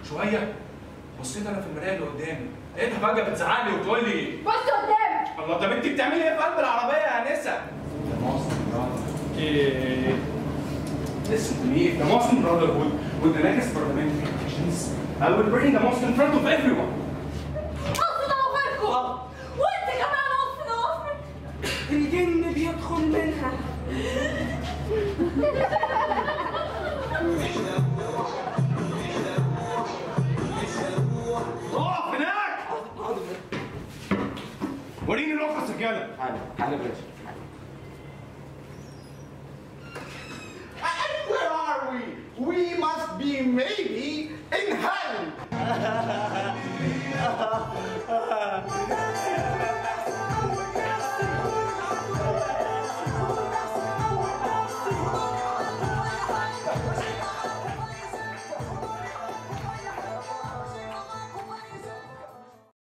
شويه بصيت انا في المرايه اللي قدامي لقيتها فجاه بتزعق لي وتقول لي بص قدامك الله طب انت بتعملي ايه في قلب العربيه يا انسه؟ Okay. Listen to me. If the Muslim Brotherhood with the next parliamentary elections, I will bring the mosque in front of everyone. اصل ضوافركم وانت كمان اصل ضوافرك الجن بيدخل منها اقف هناك! وريني الرخص يا رجاله. حالا حالا يا باشا